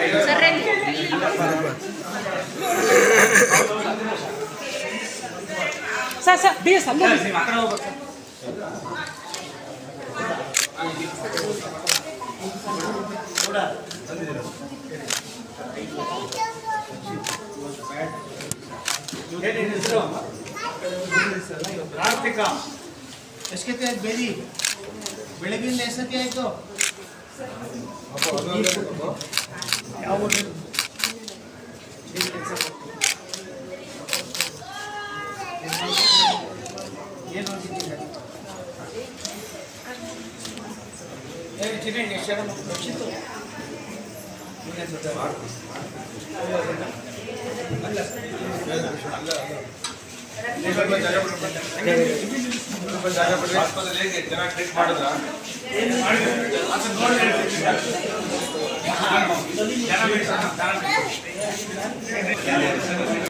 Sir sir B S ಅಲ್ಲೇ ಕಾರ್ತಿಕ ಎಷ್ಟಕ್ಕೆ ಆಯ್ತು ಬೇಡಿ ಬೆಳಗಿಂದ ಎಷ್ಟಕ್ಕೆ ಆಯ್ತು ಯಾವ ಊರು? ಏನ್ ಕೆಲ್ಸ ಮಾಡ್ತೀರಿ? ಏನ್ ಮಾಡ್ತಿದ್ದೀರಿ? ಏನ್ ಚಿನ್ನಿ, ಎಷ್ಟು ಜನ ಮಕ್ಳು? ರಕ್ಷಿತು? ನೀನೇನ್ ಜೊತೆ? ಆಸ್ಪತ್ರೆಗೆ ಚೆನ್ನಾಗಿ ಟ್ರೀಟ್ ಮಾಡಿದ್ರ ಜನ ಬಿಡಿ, ಜನ ಬಿಡಿ.